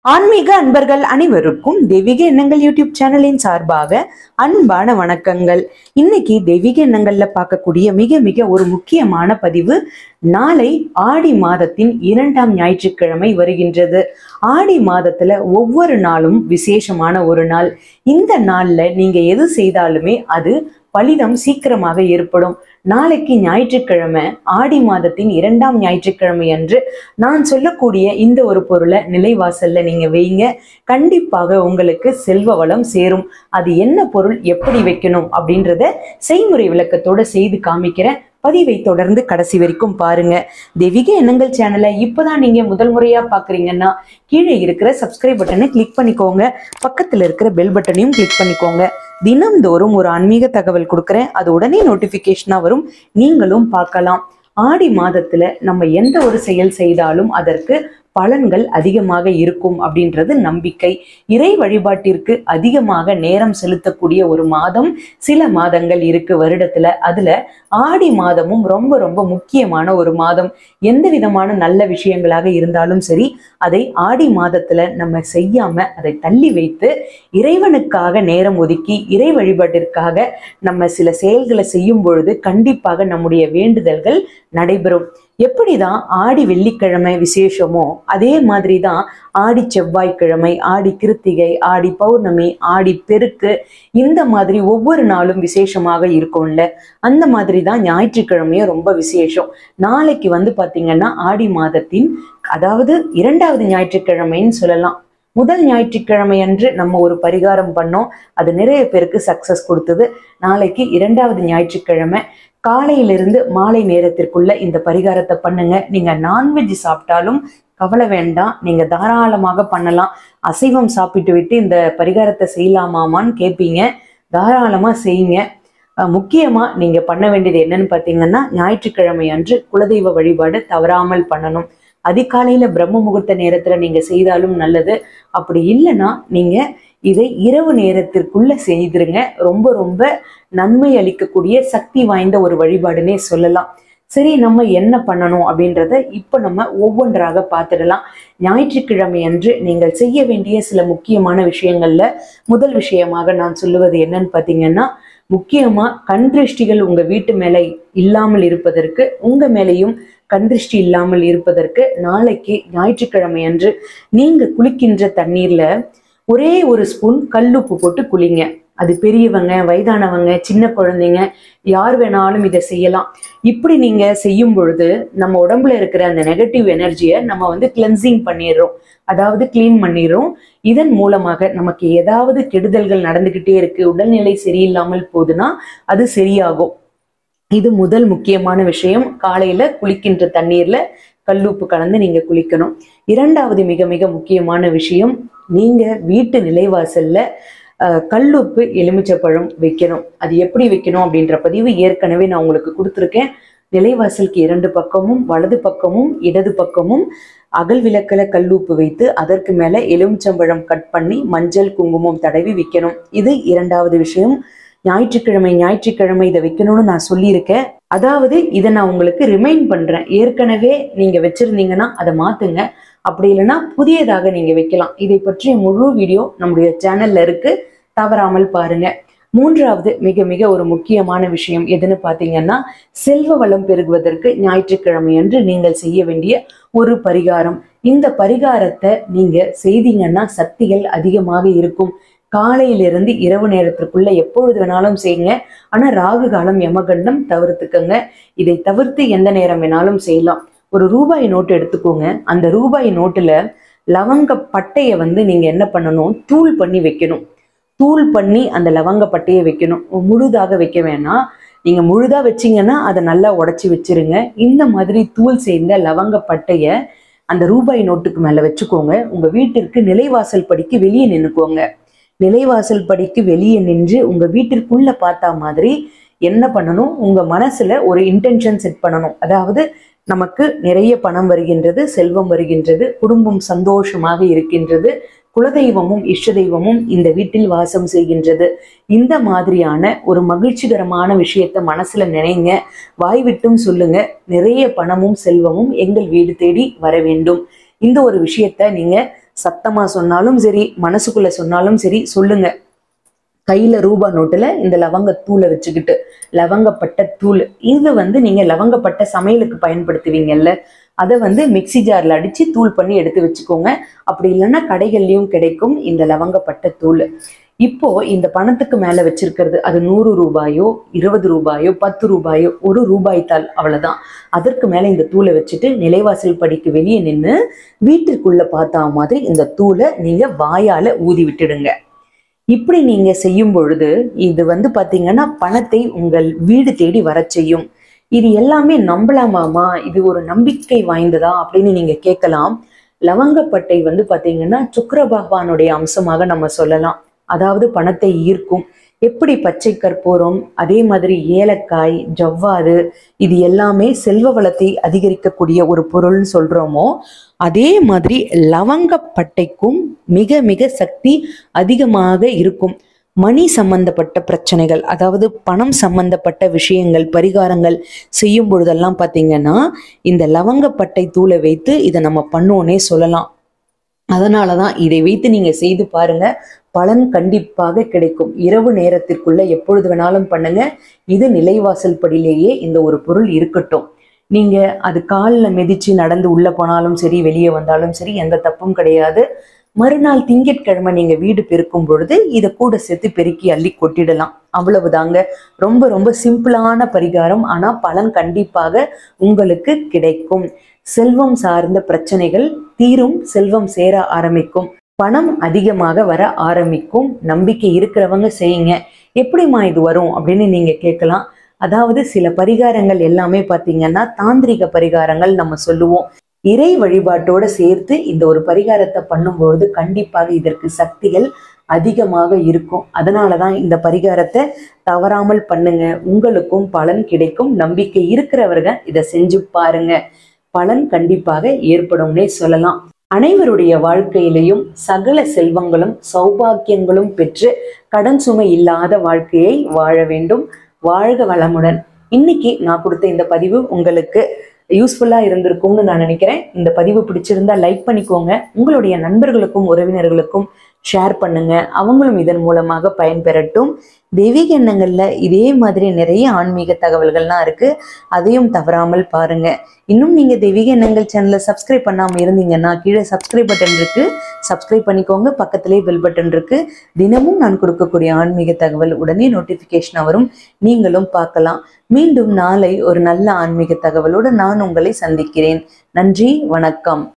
ஆன்மீக அன்பர்கள் அனைவருக்கும் தெய்வீக எண்ணங்கள் யூடியூப் சேனலின் சார்பாக அன்பான வணக்கங்கள் இன்னைக்கு தெய்வீக எண்ணங்கள்ல பார்க்கக்கூடிய மிக மிக ஒரு முக்கியமான பதிவு நாளை ஆடி மாதத்தின் இரண்டாம் ஞாயிற்றுக்கிழமை வருகின்றது ஆடி மாதத்துல ஒவ்வொரு நாளும் விசேஷமான ஒரு நாள் இந்த நாள்ல நீங்க எது செய்தாலுமே அது பலிதம் சீக்கிரமாக ஏற்படும் நாளைக்கு ஞாயிற்றுக்கிழமை ஆடி மாதத்தின் இரண்டாம் ஞாயிற்றுக்கிழமை அன்று நான் சொல்லக்கூடிய இந்த ஒரு பொருளை நிலைவாசல்ல நீங்க வைங்க கண்டிப்பாக உங்களுக்கு செல்வ வளம் சேரும் அது என்ன பொருள் எப்படி வைக்கணும் அப்படின்றத செய்முறை விளக்கத்தோட செய்து காமிக்கிறேன் பதிவை தொடர்ந்து கடைசி வரைக்கும் பாருங்க தெய்வீக எண்ணங்கள் சேனலை இப்பதான் நீங்க முதல் முறையா பாக்குறீங்கன்னா கீழே இருக்கிற சப்ஸ்கிரைப் பட்டனை கிளிக் பண்ணிக்கோங்க பக்கத்துல இருக்கிற பெல் பட்டனையும் கிளிக் பண்ணிக்கோங்க தினம்தோறும் ஒரு ஆன்மீக தகவல் கொடுக்குறேன் அது உடனே நோட்டிபிகேஷனா வரும் நீங்களும் பார்க்கலாம் ஆடி மாதத்துல நம்ம எந்த ஒரு செயல் செய்தாலும் அதற்கு பலன்கள் அதிகமாக இருக்கும் அப்படின்றது நம்பிக்கை இறை வழிபாட்டிற்கு அதிகமாக நேரம் செலுத்தக்கூடிய ஒரு மாதம் சில மாதங்கள் இருக்கு வருடத்துல அதுல ஆடி மாதமும் ரொம்ப ரொம்ப முக்கியமான ஒரு மாதம் எந்த விதமான நல்ல விஷயங்களாக இருந்தாலும் சரி அதை ஆடி மாதத்துல நம்ம செய்யாம அதை தள்ளி வைத்து இறைவனுக்காக நேரம் ஒதுக்கி இறை வழிபாட்டிற்காக நம்ம சில செயல்களை செய்யும் பொழுது கண்டிப்பாக நம்முடைய வேண்டுதல்கள் நடைபெறும் எப்படிதான் ஆடி வெள்ளிக்கிழமை விசேஷமோ அதே மாதிரி தான் ஆடி செவ்வாய்க்கிழமை ஆடி கிருத்திகை ஆடி பௌர்ணமி ஆடி பெருக்கு இந்த மாதிரி ஒவ்வொரு நாளும் விசேஷமாக இருக்கும்ல அந்த மாதிரி தான் ஞாயிற்றுக்கிழமையும் ரொம்ப விசேஷம் நாளைக்கு வந்து பாத்தீங்கன்னா ஆடி மாதத்தின் அதாவது இரண்டாவது ஞாயிற்றுக்கிழமைன்னு சொல்லலாம் முதல் ஞாயிற்றுக்கிழமை அன்று நம்ம ஒரு பரிகாரம் பண்ணோம் அது நிறைய பேருக்கு சக்சஸ் கொடுத்தது நாளைக்கு இரண்டாவது ஞாயிற்றுக்கிழமை காலையிலிருந்து மாலை நேரத்திற்குள்ள இந்த பரிகாரத்தை பண்ணுங்க நீங்க நான்வெஜ் சாப்பிட்டாலும் கவலை வேண்டாம் நீங்க தாராளமாக பண்ணலாம் அசைவம் சாப்பிட்டு விட்டு இந்த பரிகாரத்தை செய்யலாமாமான்னு கேட்பீங்க தாராளமா செய்யுங்க அஹ் முக்கியமா நீங்க பண்ண வேண்டியது என்னன்னு பார்த்தீங்கன்னா ஞாயிற்றுக்கிழமை அன்று குலதெய்வ வழிபாடு தவறாமல் பண்ணணும் அதிகாலையில பிரம்ம முகூர்த்த நேரத்துல நீங்க செய்தாலும் நல்லது அப்படி இல்லைன்னா நீங்க இதை இரவு நேரத்திற்குள்ள செய்திருங்க ரொம்ப ரொம்ப நன்மை அளிக்கக்கூடிய சக்தி வாய்ந்த ஒரு வழிபாடுனே சொல்லலாம் சரி நம்ம என்ன பண்ணணும் அப்படின்றத இப்போ நம்ம ஒவ்வொன்றாக பார்த்துடலாம் ஞாயிற்றுக்கிழமை அன்று நீங்கள் செய்ய வேண்டிய சில முக்கியமான விஷயங்கள்ல முதல் விஷயமாக நான் சொல்லுவது என்னன்னு பார்த்தீங்கன்னா முக்கியமா கண் திருஷ்டிகள் உங்க வீட்டு மேல இல்லாமல் இருப்பதற்கு உங்க மேலேயும் கண் திருஷ்டி இல்லாமல் இருப்பதற்கு நாளைக்கு ஞாயிற்றுக்கிழமை அன்று நீங்க குளிக்கின்ற தண்ணீர்ல ஒரே ஒரு ஸ்பூன் கல்லுப்பு போட்டு குளிங்க அது பெரியவங்க வயதானவங்க சின்ன குழந்தைங்க யார் வேணாலும் இதை செய்யலாம் இப்படி நீங்க செய்யும் பொழுது நம்ம உடம்புல இருக்கிற அந்த நெகட்டிவ் எனர்ஜியை நம்ம வந்து கிளென்சிங் பண்ணிடுறோம் அதாவது கிளீன் பண்ணிடுறோம் இதன் மூலமாக நமக்கு ஏதாவது கெடுதல்கள் நடந்துகிட்டே இருக்கு உடல்நிலை சரியில்லாமல் போகுதுன்னா அது சரியாகும் இது முதல் முக்கியமான விஷயம் காலையில குளிக்கின்ற தண்ணீர்ல கல்லுப்பு கலந்து நீங்க குளிக்கணும் இரண்டாவது மிக மிக முக்கியமான விஷயம் நீங்க வீட்டு நிலைவாசல்ல அஹ், கல்லுப்பு எலுமிச்சப்பழம் வைக்கணும் அது எப்படி வைக்கணும் அப்படின்ற பதிவு ஏற்கனவே நான் உங்களுக்கு கொடுத்துருக்கேன் நிலைவாசலுக்கு இரண்டு பக்கமும் வலது பக்கமும் இடது பக்கமும் அகல் விளக்கில கல்லுப்பு வைத்து அதற்கு மேல எலுமிச்சம்பழம் கட் பண்ணி மஞ்சள் குங்குமம் தடவி வைக்கணும் இது இரண்டாவது விஷயம் ஞாயிற்றுக்கிழமை ஞாயிற்றுக்கிழமை இதை வைக்கணும்னு நான் சொல்லியிருக்கேன் அதாவது இதை நான் உங்களுக்கு ரிமைண்ட் பண்றேன் ஏற்கனவே நீங்க வச்சிருந்தீங்கன்னா அதை மாத்துங்க அப்படி இல்லைன்னா புதியதாக நீங்க வைக்கலாம் இதை பற்றிய முழு வீடியோ நம்முடைய சேனல்ல இருக்கு தவறாமல் பாருங்க மூன்றாவது மிக மிக ஒரு முக்கியமான விஷயம் எதுன்னு பார்த்தீங்கன்னா செல்வ வளம் பெருகுவதற்கு ஞாயிற்றுக்கிழமை அன்று நீங்கள் செய்ய வேண்டிய ஒரு பரிகாரம் இந்த பரிகாரத்தை நீங்க செய்தீங்கன்னா சக்திகள் அதிகமாக இருக்கும் காலையிலிருந்து இரவு நேரத்திற்குள்ள எப்பொழுது வேணாலும் செய்யுங்க ஆனா ராகு காலம் யமகண்டம் தவிர்த்துக்கங்க இதை தவிர்த்து எந்த நேரம் வேணாலும் செய்யலாம் ஒரு ரூபாய் நோட்டு எடுத்துக்கோங்க அந்த ரூபாய் நோட்டுல லவங்க பட்டையை வந்து நீங்க என்ன பண்ணணும் தூள் பண்ணி வைக்கணும் தூள் பண்ணி அந்த லவங்க பட்டையை வைக்கணும் முழுதாக வைக்க வேணாம் நீங்க முழுதா வச்சீங்கன்னா அதை நல்லா உடைச்சி வச்சிருங்க இந்த மாதிரி தூள் சேர்ந்த லவங்க பட்டைய அந்த ரூபாய் நோட்டுக்கு மேல வச்சுக்கோங்க உங்க வீட்டிற்கு நிலைவாசல் படிக்கு வெளியே நின்னுக்கோங்க நிலைவாசல் படிக்கு வெளியே நின்று உங்க வீட்டிற்குள்ள பார்த்தா மாதிரி என்ன பண்ணணும் உங்க மனசுல ஒரு இன்டென்ஷன் செட் பண்ணணும் அதாவது நமக்கு நிறைய பணம் வருகின்றது செல்வம் வருகின்றது குடும்பம் சந்தோஷமாக இருக்கின்றது குலதெய்வமும் இஷ்ட தெய்வமும் இந்த வீட்டில் வாசம் செய்கின்றது இந்த மாதிரியான ஒரு மகிழ்ச்சிகரமான விஷயத்த மனசுல நினைங்க வாய் விட்டும் சொல்லுங்க நிறைய பணமும் செல்வமும் எங்கள் வீடு தேடி வர வேண்டும் இந்த ஒரு விஷயத்த நீங்க சத்தமா சொன்னாலும் சரி மனசுக்குள்ள சொன்னாலும் சரி சொல்லுங்க கையில ரூபா நோட்டுல இந்த லவங்கத்தூளை வச்சுக்கிட்டு லவங்கப்பட்ட தூள் இது வந்து நீங்க லவங்கப்பட்ட சமையலுக்கு பயன்படுத்துவீங்கல்ல அதை வந்து மிக்ஸி ஜார்ல அடிச்சு தூள் பண்ணி எடுத்து வச்சுக்கோங்க அப்படி இல்லைன்னா கடைகள்லயும் கிடைக்கும் இந்த லவங்கப்பட்ட தூள் இப்போ இந்த பணத்துக்கு மேல வச்சிருக்கிறது அது நூறு ரூபாயோ இருபது ரூபாயோ பத்து ரூபாயோ ஒரு ரூபாய் தாள் அவ்வளவுதான் அதற்கு மேல இந்த தூளை வச்சுட்டு நிலைவாசல் படிக்கு வெளியே நின்று வீட்டிற்குள்ள பார்த்தா மாதிரி இந்த தூளை நீங்க வாயால ஊதி விட்டுடுங்க இப்படி நீங்க செய்யும் பொழுது இது வந்து பாத்தீங்கன்னா பணத்தை உங்கள் வீடு தேடி வரச் செய்யும் இது எல்லாமே நம்பலாமாமா இது ஒரு நம்பிக்கை வாய்ந்ததா அப்படின்னு நீங்க கேட்கலாம் லவங்கப்பட்டை வந்து பாத்தீங்கன்னா சுக்கிர பகவானுடைய அம்சமாக நம்ம சொல்லலாம் அதாவது பணத்தை ஈர்க்கும் எப்படி பச்சை கற்பூரம் அதே மாதிரி ஏலக்காய் ஜவ்வாது இது எல்லாமே செல்வ வளத்தை அதிகரிக்கக்கூடிய ஒரு பொருள்னு சொல்றோமோ அதே மாதிரி லவங்கப்பட்டைக்கும் மிக மிக சக்தி அதிகமாக இருக்கும் மணி சம்பந்தப்பட்ட பிரச்சனைகள் அதாவது பணம் சம்பந்தப்பட்ட விஷயங்கள் பரிகாரங்கள் செய்யும் பொழுதெல்லாம் பார்த்தீங்கன்னா இந்த லவங்கப்பட்டை தூளை வைத்து இதை நம்ம பண்ணோன்னே சொல்லலாம் அதனால தான் இதை வைத்து நீங்க செய்து பாருங்க பலன் கண்டிப்பாக கிடைக்கும் இரவு நேரத்திற்குள்ள எப்பொழுது வேணாலும் பண்ணுங்க இது நிலைவாசல் படியிலேயே இந்த ஒரு பொருள் இருக்கட்டும் நீங்க அது காலில் மிதிச்சு நடந்து உள்ள போனாலும் சரி வெளியே வந்தாலும் சரி எந்த தப்பும் கிடையாது மறுநாள் திங்கட்கிழமை நீங்க வீடு பெருக்கும் பொழுது இதை கூட சேர்த்து பெருக்கி அள்ளி கொட்டிடலாம் அவ்வளவுதாங்க ரொம்ப ரொம்ப சிம்பிளான பரிகாரம் ஆனா பலன் கண்டிப்பாக உங்களுக்கு கிடைக்கும் செல்வம் சார்ந்த பிரச்சனைகள் தீரும் செல்வம் சேர ஆரம்பிக்கும் பணம் அதிகமாக வர ஆரம்பிக்கும் நம்பிக்கை இருக்கிறவங்க செய்யுங்க எப்படிம்மா இது வரும் அப்படின்னு நீங்க கேட்கலாம் அதாவது சில பரிகாரங்கள் எல்லாமே பார்த்தீங்கன்னா தாந்திரிக பரிகாரங்கள் நம்ம சொல்லுவோம் இறை வழிபாட்டோட சேர்த்து இந்த ஒரு பரிகாரத்தை பண்ணும்பொழுது கண்டிப்பாக இதற்கு சக்திகள் அதிகமாக இருக்கும் அதனால தான் இந்த பரிகாரத்தை தவறாமல் பண்ணுங்க உங்களுக்கும் பலன் கிடைக்கும் நம்பிக்கை இருக்கிறவர்கள் இதை செஞ்சு பாருங்க பலன் கண்டிப்பாக ஏற்படும்னே சொல்லலாம் அனைவருடைய வாழ்க்கையிலையும் சகல செல்வங்களும் சௌபாக்கியங்களும் பெற்று கடன் சுமை இல்லாத வாழ்க்கையை வாழ வேண்டும் வாழ்க வளமுடன் இன்னைக்கு நான் கொடுத்த இந்த பதிவு உங்களுக்கு யூஸ்ஃபுல்லா இருந்திருக்கும்னு நான் நினைக்கிறேன் இந்த பதிவு பிடிச்சிருந்தா லைக் பண்ணிக்கோங்க உங்களுடைய நண்பர்களுக்கும் உறவினர்களுக்கும் ஷேர் பண்ணுங்க அவங்களும் இதன் மூலமாக பயன்பெறட்டும் தெய்வீக எண்ணங்கள்ல இதே மாதிரி நிறைய ஆன்மீக தகவல்கள்லாம் இருக்கு அதையும் தவறாமல் பாருங்க இன்னும் நீங்க தெய்வீக எண்ணங்கள் சேனலை சப்ஸ்கிரைப் பண்ணாம இருந்தீங்கன்னா கீழே சப்ஸ்கிரைப் பட்டன் இருக்கு சப்ஸ்கிரைப் பண்ணிக்கோங்க பக்கத்திலே பெல் பட்டன் இருக்கு தினமும் நான் கொடுக்கக்கூடிய ஆன்மீக தகவல் உடனே நோட்டிபிகேஷன் வரும் நீங்களும் பார்க்கலாம் மீண்டும் நாளை ஒரு நல்ல ஆன்மீக தகவலோடு நான் உங்களை சந்திக்கிறேன் நன்றி வணக்கம்